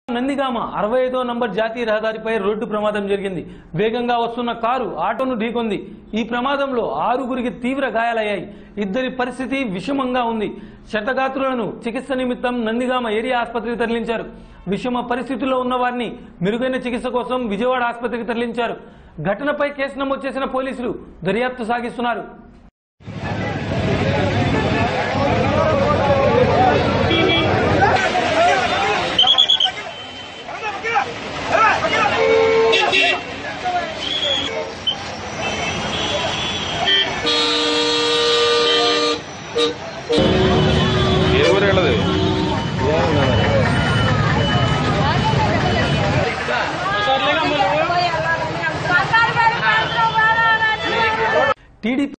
నందిగామ అరవై ఐదో నంబర్ జాతీయ రహదారిపై రోడ్డు ప్రమాదం జరిగింది వేగంగా వస్తున్న కారు ఆటోను ఢీకొంది ఈ ప్రమాదంలో ఆరుగురికి తీవ్ర గాయాలయ్యాయి ఇద్దరి పరిస్థితి విషమంగా ఉంది శతగాత్రులను చికిత్స నిమిత్తం నందిగామ ఏరియా ఆసుపత్రికి తరలించారు విషమ పరిస్థితుల్లో ఉన్న వారిని మెరుగైన చికిత్స కోసం విజయవాడ ఆసుపత్రికి తరలించారు ఘటనపై కేసు నమోదు చేసిన పోలీసులు దర్యాప్తు సాగిస్తున్నారు ఏ ఊరు వెళ్ళదు Pasar, pero, pero, pero, pero, pero, pero, pero, TDP